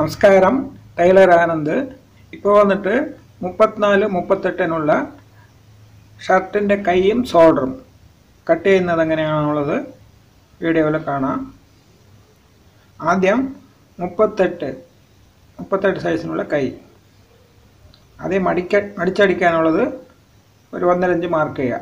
നമസ്കാരം ടൈലർ ആനന്ദ് ഇപ്പോൾ വന്നിട്ട് മുപ്പത്തിനാല് മുപ്പത്തെട്ടിനുള്ള ഷർട്ടിൻ്റെ കൈയും ഷോൾഡറും കട്ട് ചെയ്യുന്നത് എങ്ങനെയാണുള്ളത് വീഡിയോയിൽ കാണാം ആദ്യം മുപ്പത്തെട്ട് മുപ്പത്തെട്ട് സൈസിനുള്ള കൈ ആദ്യം മടിക്ക മടിച്ചടിക്കാനുള്ളത് ഒരു ഒന്നരഞ്ച് മാർക്ക് ചെയ്യുക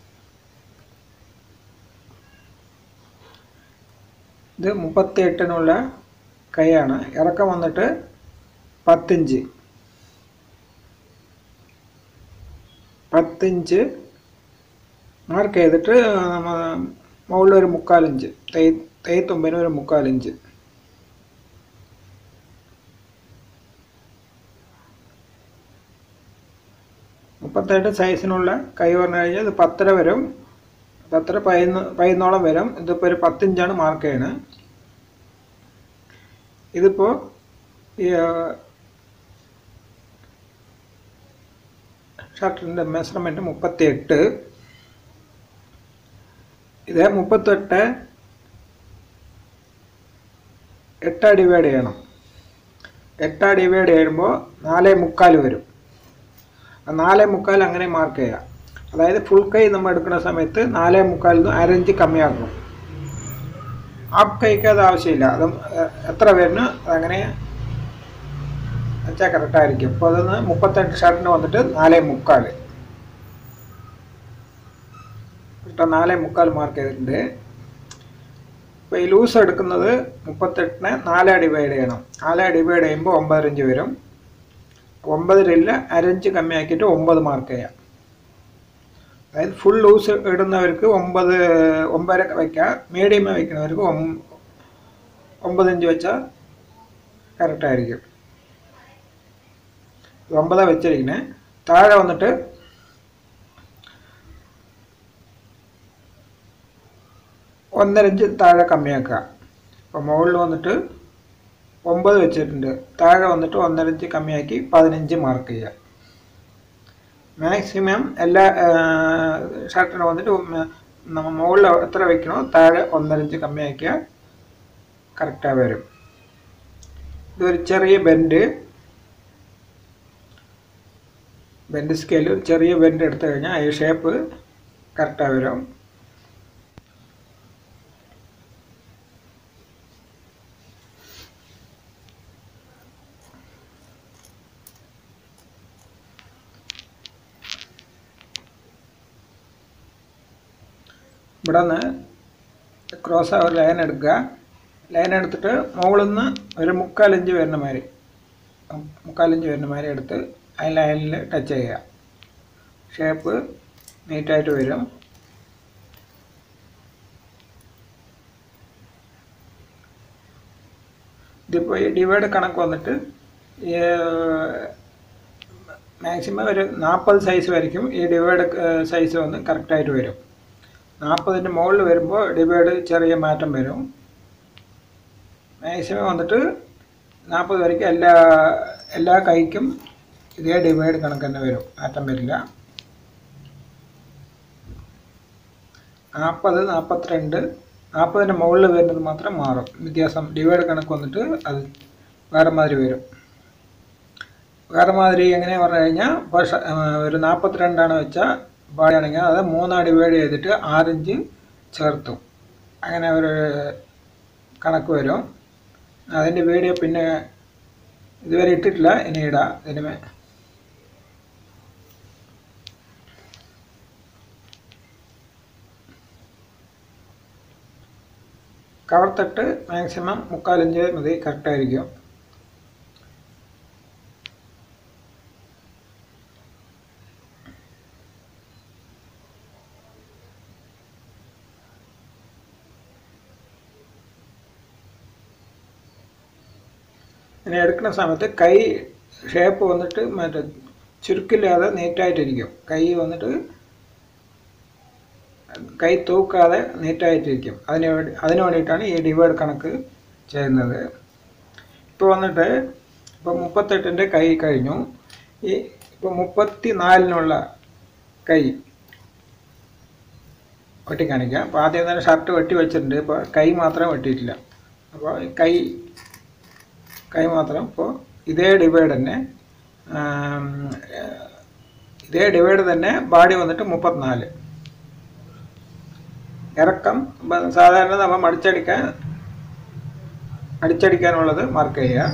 ഇത് മുപ്പത്തി എട്ടിനുള്ള കൈയാണ് ഇറക്കം വന്നിട്ട് പത്തിഞ്ച് പത്തിഞ്ച് മാർക്ക് ചെയ്തിട്ട് മുകളിൽ ഒരു മുക്കാലിഞ്ച് തൈ തൈത്തുമ്പിന് ഒരു മുക്കാലിഞ്ച് മുപ്പത്തെട്ട് സൈസിനുള്ള കൈ പറഞ്ഞു കഴിഞ്ഞാൽ ഇത് പത്തര വരും പത്തര പതിനൊന്ന് പതിനോളം വരും ഇതിപ്പോൾ ഒരു പത്തിഞ്ചാണ് മാർക്ക് ചെയ്യണത് ഇതിപ്പോൾ ഈ ഷർട്ടിൻ്റെ മെഷർമെൻറ്റ് മുപ്പത്തി എട്ട് ഇത് മുപ്പത്തെട്ട് എട്ട് ഡിവൈഡ് ചെയ്യണം എട്ട് ഡിവൈഡ് ചെയ്യുമ്പോൾ നാലേ മുക്കാൽ വരും ആ നാലേ മുക്കാൽ അങ്ങനെ മാർക്ക് ചെയ്യാം അതായത് ഫുൾ കൈ നമ്മൾ എടുക്കുന്ന സമയത്ത് നാലേ മുക്കാലിൽ നിന്ന് അരഞ്ച് കമ്മിയാക്കും ഹാഫ് കൈക്ക് അത് ആവശ്യമില്ല അത് എത്ര വരുന്നു അതങ്ങനെ വെച്ചാൽ കറക്റ്റായിരിക്കും ഇപ്പോൾ അതൊന്ന് മുപ്പത്തെട്ട് ഷർട്ടിന് വന്നിട്ട് നാലേ മുക്കാൽ ഇഷ്ടം നാലേ മുക്കാൽ മാർക്ക് ചെയ്തിട്ടുണ്ട് ഇപ്പോൾ ഈ ലൂസ് എടുക്കുന്നത് മുപ്പത്തെട്ടിനെ നാല് ഡിവൈഡ് ചെയ്യണം നാല് ഡിവൈഡ് ചെയ്യുമ്പോൾ ഒമ്പതരഞ്ച് വരും ഒമ്പതിലില്ല അരഞ്ച് കമ്മിയാക്കിയിട്ട് ഒമ്പത് മാർക്ക് ചെയ്യാം അതായത് ഫുൾ ലൂസ് ഇടുന്നവർക്ക് ഒമ്പത് ഒമ്പതര വയ്ക്കുക മീഡിയം വയ്ക്കുന്നവർക്ക് ഒമ്പതഞ്ച് വെച്ചാൽ കറക്റ്റായിരിക്കും ഒമ്പതാ വെച്ചിരിക്കണേ താഴെ വന്നിട്ട് ഒന്നരഞ്ച് താഴെ കമ്മിയാക്കുക അപ്പോൾ മുകളിൽ വന്നിട്ട് ഒമ്പത് വെച്ചിട്ടുണ്ട് താഴെ വന്നിട്ട് ഒന്നരഞ്ച് കമ്മിയാക്കി പതിനഞ്ച് മാർക്ക് ചെയ്യുക മാക്സിമം എല്ലാ ഷർട്ടിന് വന്നിട്ട് നമ്മൾ മുകളിൽ എത്ര വെക്കണോ താഴെ ഒന്നരഞ്ച് കമ്മിയാക്കിയാൽ കറക്റ്റായി വരും ഇതൊരു ചെറിയ ബെൻഡ് ബെൻഡ് സ്കെയിൽ ഒരു ചെറിയ ബെൻഡ് എടുത്തു കഴിഞ്ഞാൽ ഈ ഷേപ്പ് കറക്റ്റായി വരും ഇവിടെ നിന്ന് ക്രോസ് ഒരു ലൈൻ എടുക്കുക ലൈൻ എടുത്തിട്ട് മുകളിൽ നിന്ന് ഒരു മുക്കാലിഞ്ച് വരുന്ന മാതിരി മുക്കാലിഞ്ച് വരുന്ന മാതിരി എടുത്ത് ആ ലൈനിൽ ടച്ച് ചെയ്യുക ഷേപ്പ് നീറ്റായിട്ട് വരും ഇതിപ്പോൾ ഈ ഡിവൈഡ് കണക്ക് വന്നിട്ട് മാക്സിമം ഒരു നാൽപ്പത് സൈസ് വരയ്ക്കും ഈ ഡിവൈഡ് സൈസ് വന്ന് കറക്റ്റായിട്ട് വരും നാൽപ്പതിൻ്റെ മുകളിൽ വരുമ്പോൾ ഡിവൈഡ് ചെറിയ മാറ്റം വരും മാക്സിമം വന്നിട്ട് നാൽപ്പത് വരയ്ക്ക് എല്ലാ എല്ലാ കൈക്കും ഇതേ ഡിവൈഡ് കണക്ക് തന്നെ വരും മാറ്റം വരില്ല നാൽപ്പത് നാൽപ്പത്തിരണ്ട് നാൽപ്പതിൻ്റെ മുകളിൽ വരുന്നത് മാത്രം മാറും വ്യത്യാസം ഡിവൈഡ് കണക്ക് വന്നിട്ട് അത് വേറെ മാതിരി വരും വേറെ മാതിരി എങ്ങനെ പറഞ്ഞു കഴിഞ്ഞാൽ ഇപ്പോൾ ഒരു നാൽപ്പത്തിരണ്ടാണ് വെച്ചാൽ പാടുകയാണെങ്കിൽ അത് മൂന്നാ ഡിവൈഡ് ചെയ്തിട്ട് ആറിഞ്ച് ചേർത്തും അങ്ങനെ ഒരു കണക്ക് വരും അതിൻ്റെ വീഡിയോ പിന്നെ ഇതുവരെ ഇട്ടിട്ടില്ല ഇനി ഇടാം ഇതിന് കവർ തട്ട് മാക്സിമം മുക്കാലിഞ്ച് മതി കറക്റ്റായിരിക്കും ഇങ്ങനെ എടുക്കുന്ന സമയത്ത് കൈ ഷേപ്പ് വന്നിട്ട് മറ്റേ ചുരുക്കില്ലാതെ നീറ്റായിട്ടിരിക്കും കൈ വന്നിട്ട് കൈ തൂക്കാതെ നീറ്റായിട്ടിരിക്കും അതിന് വേണ്ടി അതിന് വേണ്ടിയിട്ടാണ് ഈ ഡിവൈഡ് കണക്ക് ചെയ്യുന്നത് ഇപ്പോൾ വന്നിട്ട് ഇപ്പോൾ മുപ്പത്തെട്ടിൻ്റെ കൈ കഴിഞ്ഞു ഈ ഇപ്പോൾ മുപ്പത്തി നാലിനുള്ള കൈ വെട്ടി കാണിക്കാം അപ്പോൾ ആദ്യം തന്നെ ഷർട്ട് വെട്ടി വെച്ചിട്ടുണ്ട് ഇപ്പോൾ കൈ മാത്രമേ വെട്ടിയിട്ടില്ല അപ്പോൾ കൈ കൈ മാത്രം ഇപ്പോൾ ഇതേ ഡിവൈഡ് തന്നെ ആം, ഏഹ്, ഇതേ ഡിവൈഡ് തന്നെ ബാഡി വന്നിട്ട് മുപ്പത്തിനാല് ഇറക്കം ബ- സാധാരണ നമ്മൾ മടിച്ചടിക്കാൻ അടിച്ചടിക്കാനുള്ളത് മാർക്ക് ചെയ്യുക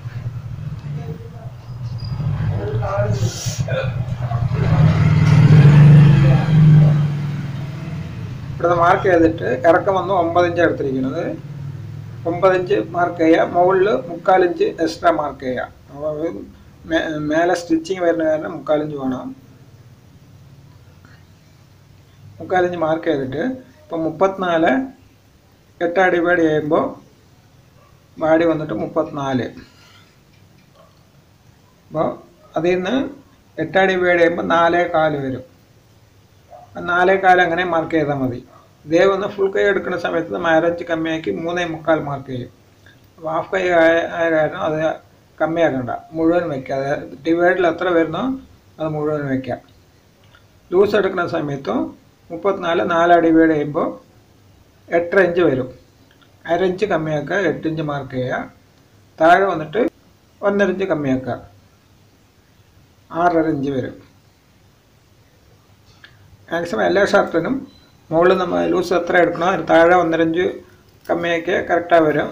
ഇവിടുന്ന് മാർക്ക് ചെയ്തിട്ട് ഇറക്കം വന്ന് ഒമ്പതിഞ്ച് എടുത്തിരിക്കുന്നത് ഒമ്പതിഞ്ച് മാർക്ക് ചെയ്യുക മുകളിൽ മുക്കാലിഞ്ച് എക്സ്ട്രാ മാർക്ക് ചെയ്യുക അപ്പോൾ അത് മേ- മേലെ സ്റ്റിച്ചിങ് വരുന്ന കാരണം മുക്കാലിഞ്ച് വേണം മുക്കാലിഞ്ച് മാർക്ക് ചെയ്തിട്ട് ഇപ്പം മുപ്പത്തിനാല് എട്ടാ ഡിവൈഡ് ചെയ്യുമ്പോൾ ബാഡി വന്നിട്ട് മുപ്പത്തിനാല് അപ്പോൾ അതിൽ നിന്ന് എട്ടാ ഡിവൈഡ് ചെയ്യുമ്പോൾ നാലേ കാല് വരും ആ നാലേ കാല് അങ്ങനെ മാർക്ക് ചെയ്താൽ മതി ഇതേ വന്ന് ഫുൾ കൈ എടുക്കുന്ന സമയത്ത് മാരേജ് കമ്മിയാക്കി മൂന്നേ മുക്കാൽ മാർക്ക് ചെയ്യും അപ്പോൾ ഹാഫ് കൈ ആയ ആയ കാരണം അത് കമ്മിയാക്കണ്ട മുഴുവൻ വയ്ക്കുക അത് ഡിവൈഡിൽ എത്ര വരുന്നോ അത് മുഴുവൻ വയ്ക്കാം ലൂസ് എടുക്കുന്ന സമയത്തും മുപ്പത്തിനാല് നാലാ ഡിവൈഡ് ചെയ്യുമ്പോൾ എട്ടര ഇഞ്ച് വരും അര ഇഞ്ച് കമ്മിയാക്കുക എട്ട് ഇഞ്ച് മാർക്ക് ചെയ്യുക താഴെ വന്നിട്ട് ഒന്നര ഇഞ്ച് കമ്മിയാക്കുക ആറര ഇഞ്ച് വരും മാക്സിമം എല്ലാ ഷർട്ടിനും മുകളിൽ നമ്മൾ ലൂസ് എത്ര എടുക്കണോ അതിന് താഴെ ഒന്നര ഇഞ്ച് കമ്മിയാക്കിയ കറക്റ്റായി വരും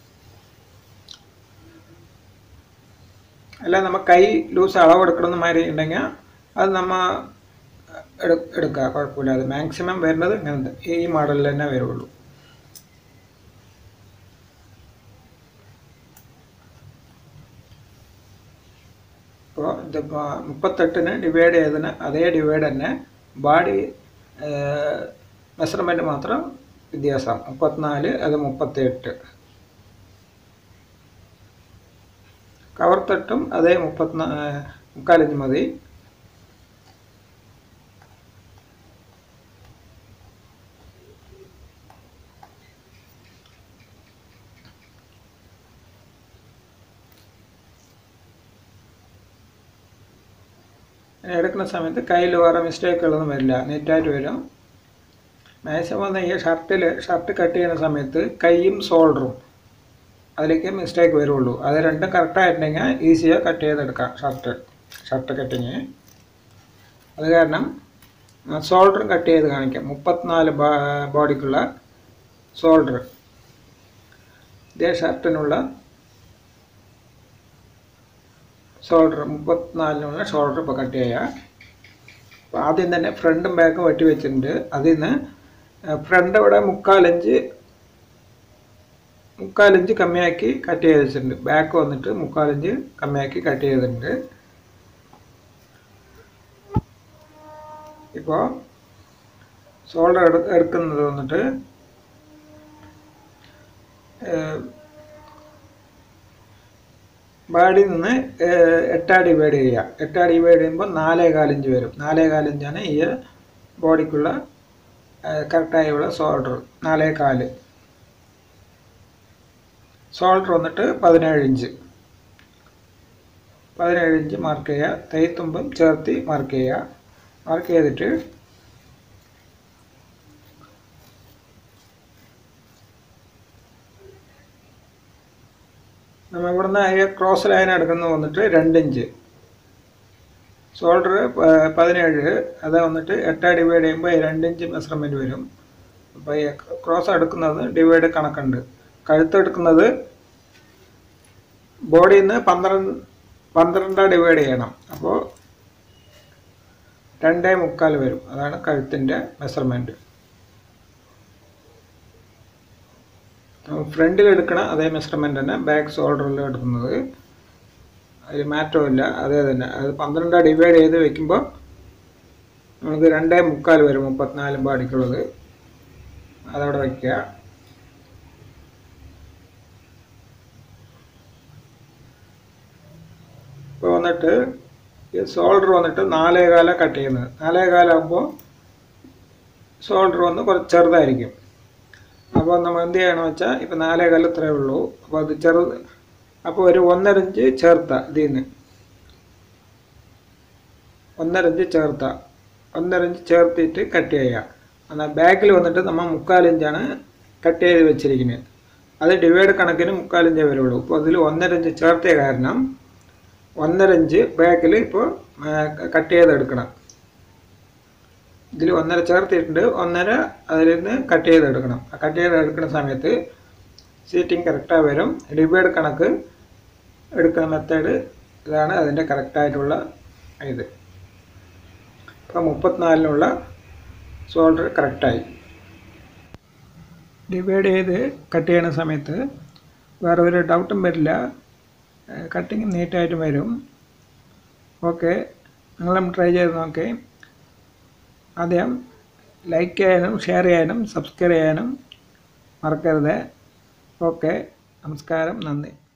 അല്ല നമ്മൾ കൈ ലൂസ് അളവ് എടുക്കണമെന്ന് മാതിരി ഉണ്ടെങ്കിൽ അത് നമ്മ എടു- എടുക്കുക കുഴപ്പമില്ല അത് മാക്സിമം വരുന്നത് ഇങ്ങനത്തെ ഈ മോഡലിൽ തന്നെ വരുള്ളൂ ഇപ്പോൾ ഇതിപ്പോൾ മുപ്പത്തെട്ടിന് ഡിവൈഡ് ചെയ്തതിന് അതേ ഡിവൈഡ് തന്നെ ബാഡി മെഷർമെൻറ്റ് മാത്രം വ്യത്യാസം മുപ്പത്തിനാല് അത് മുപ്പത്തിയെട്ട് കവർ തട്ടും അതേ മുപ്പത്തിനാ മുക്കാലിഞ്ച് മതി ഇങ്ങനെ എടുക്കുന്ന സമയത്ത് കയ്യിൽ വേറെ മിസ്റ്റേക്കുകളൊന്നും വരില്ല നീറ്റായിട്ട് വരും മാക്സിമം വന്ന ഈ ഷർട്ടിൽ ഷർട്ട് കട്ട് ചെയ്യുന്ന സമയത്ത് കൈയും ഷോൾഡറും അതിലേക്ക് മിസ്റ്റേക്ക് വരുള്ളൂ അത് രണ്ടും കറക്റ്റായിട്ടുണ്ടെങ്കിൽ ഈസിயாக കട്ട് ചെയ്തെടുക്കാം ഷർട്ട് ഷർട്ട് കട്ടിങ് അത് കാരണം ഷോൾഡറും കട്ട് ചെയ്ത് കാണിക്കാം മുപ്പത്തിനാല് ബോഡിക്കുള്ള ഷോൾഡർ ഇതേ ഷർട്ടിനുള്ള ഷോൾഡർ മുപ്പത്തിനാലിനുള്ള ഷോൾഡർ ഇപ്പോൾ കട്ട് ചെയ്യുക അപ്പോൾ ആദ്യം തന്നെ ഫ്രണ്ടും ബാക്കും വെട്ടി വെച്ചിട്ടുണ്ട് അതിൽ നിന്ന് ഫ്രണ്ട് ഇവിടെ മുക്കാലഞ്ച് മുക്കാലഞ്ച് കമ്മിയാക്കി കട്ട് ചെയ്ത് വെച്ചിട്ടുണ്ട് ബാക്ക് വന്നിട്ട് മുക്കാലഞ്ച് കമ്മിയാക്കി കട്ട് ചെയ്തിട്ടുണ്ട് ഇപ്പോൾ ഷോൾഡർ എടു എടുക്കുന്നത് വന്നിട്ട് ബാഡിയിൽ നിന്ന് ഏഹ്, എട്ടാ ഡിവൈഡ് ചെയ്യുക എട്ടാ ഡിവൈഡ് ചെയ്യുമ്പോൾ നാലേ കാലിഞ്ച് വരും നാലേ കാലിഞ്ചാണ് ഈ ബോഡിക്കുള്ള കറക്റ്റായുള്ള ഷോൾഡർ നാലേ കാല് ഷോൾഡർ വന്നിട്ട് പതിനേഴ് ഇഞ്ച് പതിനേഴ് ഇഞ്ച് മാർക്ക് ചെയ്യുക തൈത്തുമ്പും ചേർത്തി മാർക്ക് ചെയ്യുക മാർക്ക് ചെയ്തിട്ട് നമ്മൾ ഇവിടുന്ന് ഈ ക്രോസ് ലൈൻ എടുക്കുന്നത് വന്നിട്ട് രണ്ട് ഇഞ്ച് ഷോൾഡർ പതിനേഴ് അത് വന്നിട്ട് എട്ടാ ഡിവൈഡ് ചെയ്യുമ്പോൾ രണ്ട് ഇഞ്ച് മെഷർമെൻറ്റ് വരും അപ്പോൾ ഈ ക്രോസ് എടുക്കുന്നത് ഡിവൈഡ് കണക്കുണ്ട് കഴുത്ത് എടുക്കുന്നത് ബോഡിയിൽ നിന്ന് പന്ത്രണ്ട് പന്ത്രണ്ടാ ഡിവൈഡ് ചെയ്യണം അപ്പോൾ രണ്ടേ മുക്കാൽ വരും അതാണ് കഴുത്തിൻ്റെ മെഷർമെൻറ്റ് ഫ്രണ്ടിൽ എടുക്കണ അതേ മെഷർമെൻറ്റ് തന്നെ ബാക്ക് ഷോൾഡറിൽ എടുക്കുന്നത് അതിൽ മാറ്റമില്ല അതേ തന്നെ അത് പന്ത്രണ്ട് ഡിവൈഡ് ചെയ്ത് വെക്കുമ്പോൾ നമുക്ക് രണ്ടേ മുക്കാൽ വരും മുപ്പത്തിനാലും പാടിക്കുള്ളത് അതവിടെ വയ്ക്കുക ഇപ്പോൾ വന്നിട്ട് ഈ ഷോൾഡർ വന്നിട്ട് നാലേകാല കട്ട് ചെയ്യുന്നത് നാലേകാലാകുമ്പോൾ ഷോൾഡർ വന്ന് കുറച്ച് ചെറുതായിരിക്കും അപ്പോൾ നമ്മൾ എന്ത് ചെയ്യണമെന്ന് വെച്ചാൽ ഇപ്പോൾ നാലേകാൽ ഇത്രയേ ഉള്ളൂ അപ്പോൾ അത് ചെറുത് അപ്പോൾ ഒരു ഒന്നര ഇഞ്ച് ചേർത്ത ഇതിൽ നിന്ന് ഒന്നര ഇഞ്ച് ചേർത്ത ഒന്നര ഇഞ്ച് ചേർത്തിട്ട് കട്ട് ചെയ്യുക എന്നാൽ ബാക്കിൽ വന്നിട്ട് നമ്മൾ മുക്കാൽ ഇഞ്ചാണ് കട്ട് ചെയ്ത് വെച്ചിരിക്കുന്നത് അത് ഡിവൈഡ് കണക്കിന് മുക്കാലിഞ്ചേ വരുള്ളൂ ഇപ്പോൾ അതിൽ ഒന്നര ഇഞ്ച് ചേർത്തിയ കാരണം ഒന്നര ഇഞ്ച് ബാക്കിൽ ഇപ്പോൾ കട്ട് ചെയ്തെടുക്കണം ഇതിൽ ഒന്നര ചേർത്തിട്ടുണ്ട് ഒന്നര അതിൽ നിന്ന് കട്ട് ചെയ്തെടുക്കണം ആ കട്ട് ചെയ്തെടുക്കുന്ന സമയത്ത് സീറ്റിംഗ് കറക്റ്റായി വരും ഡിവൈഡ് കണക്ക് എടുക്കുന്ന മെത്തേഡ് ഇതാണ് അതിൻ്റെ കറക്റ്റായിട്ടുള്ള ഇത് ഇപ്പോൾ മുപ്പത്തിനാലിനുള്ള സോൾഡർ കറക്റ്റായി ഡിവൈഡ് ചെയ്ത് കട്ട് ചെയ്യുന്ന സമയത്ത് വേറെ ഒരു ഡൗട്ടും വരില്ല കട്ടിങ് നീറ്റായിട്ട് വരും ഓക്കെ നിങ്ങളും ട്രൈ ചെയ്ത് നോക്കി ആദ്യം ലൈക്ക് ചെയ്യാനും ഷെയർ ചെയ്യാനും സബ്സ്ക്രൈബ് ചെയ്യാനും മറക്കരുത് ഓക്കെ നമസ്കാരം നന്ദി